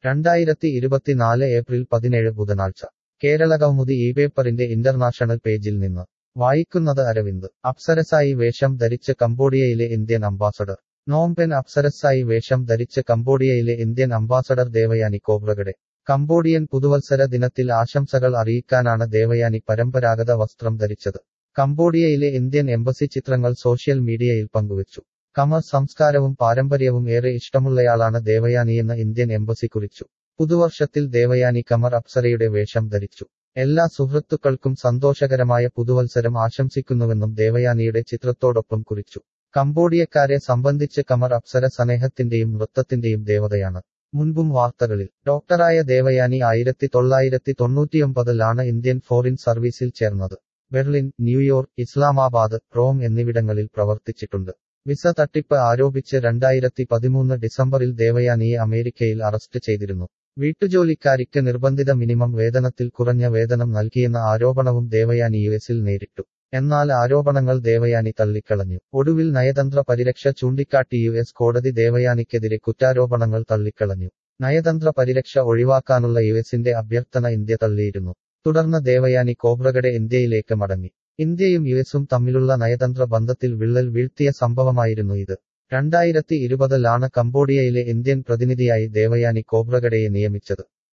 രണ്ടായിരത്തി ഇരുപത്തിനാല് ഏപ്രിൽ പതിനേഴ് ബുധനാഴ്ച കേരളകൗമുദി ഈ പേപ്പറിന്റെ ഇന്റർനാഷണൽ പേജിൽ നിന്ന് വായിക്കുന്നത് അരവിന്ദ് അപ്സരസായി വേഷം ധരിച്ച് കംബോഡിയയിലെ ഇന്ത്യൻ അംബാസഡർ നോംപെൻ അപ്സരസായി വേഷം ധരിച്ച് കംബോഡിയയിലെ Indian ambassador Devayani Khobragade Cambodian പുതുവത്സര ദിനത്തിൽ ആശംസകൾ അറിയിക്കാനാണ് ദേവയാനി പരമ്പരാഗത വസ്ത്രം ധരിച്ചത് കംബോഡിയയിലെ ഇന്ത്യൻ എംബസി ചിത്രങ്ങൾ സോഷ്യൽ മീഡിയയിൽ പങ്കുവച്ചു കമർ സംസ്കാരവും പാരമ്പര്യവും ഏറെ ഇഷ്ടമുള്ളയാളാണ് ദേവയാനിയെന്ന് ഇന്ത്യൻ എംബസി കുറിച്ചു പുതുവർഷത്തിൽ ദേവയാനി കമർ അപ്സരയുടെ വേഷം ധരിച്ചു എല്ലാ സുഹൃത്തുക്കൾക്കും സന്തോഷകരമായ പുതുവത്സരം ആശംസിക്കുന്നുവെന്നും ദേവയാനിയുടെ ചിത്രത്തോടൊപ്പം കുറിച്ചു കംബോഡിയക്കാരെ സംബന്ധിച്ച് കമർ അപ്സര സ്നേഹത്തിന്റെയും നൃത്തത്തിന്റെയും ദേവതയാണ് മുൻപും വാർത്തകളിൽ ഡോക്ടറായ ദേവയാനി ആയിരത്തി തൊള്ളായിരത്തി തൊണ്ണൂറ്റിയൊമ്പതിലാണ് ഇന്ത്യൻ ഫോറിൻ സർവീസിൽ ചേർന്നത് ബെർലിൻ ന്യൂയോർക്ക് ഇസ്ലാമാബാദ് റോം എന്നിവിടങ്ങളിൽ പ്രവർത്തിച്ചിട്ടുണ്ട് വിസ തട്ടിപ്പ് ആരോപിച്ച് രണ്ടായിരത്തി പതിമൂന്ന് ഡിസംബറിൽ ദേവയാനിയെ അമേരിക്കയിൽ അറസ്റ്റ് ചെയ്തിരുന്നു വീട്ടുജോലിക്കാരിക്ക് നിർബന്ധിത മിനിമം വേതനത്തിൽ കുറഞ്ഞ വേതനം നൽകിയെന്ന ആരോപണവും ദേവയാനി യുഎസിൽ നേരിട്ടു എന്നാൽ ആരോപണങ്ങൾ ദേവയാനി തള്ളിക്കളഞ്ഞു ഒടുവിൽ നയതന്ത്ര പരിരക്ഷ ചൂണ്ടിക്കാട്ടി യു എസ് കോടതി ദേവയാനിക്കെതിരെ കുറ്റാരോപണങ്ങൾ തള്ളിക്കളഞ്ഞു നയതന്ത്ര പരിരക്ഷ ഒഴിവാക്കാനുള്ള യുഎസിന്റെ അഭ്യർത്ഥന ഇന്ത്യ തള്ളിയിരുന്നു തുടർന്ന് ദേവയാനി കോബ്രഗഡെ ഇന്ത്യയിലേക്ക് മടങ്ങി ഇന്ത്യയും യുഎസും തമ്മിലുള്ള നയതന്ത്ര ബന്ധത്തിൽ വിള്ളൽ വീഴ്ത്തിയ സംഭവമായിരുന്നു ഇത് രണ്ടായിരത്തി ഇരുപതിലാണ് കംബോഡിയയിലെ ഇന്ത്യൻ പ്രതിനിധിയായി ദേവയാനി കോബ്രഗഡയെ നിയമിച്ചത്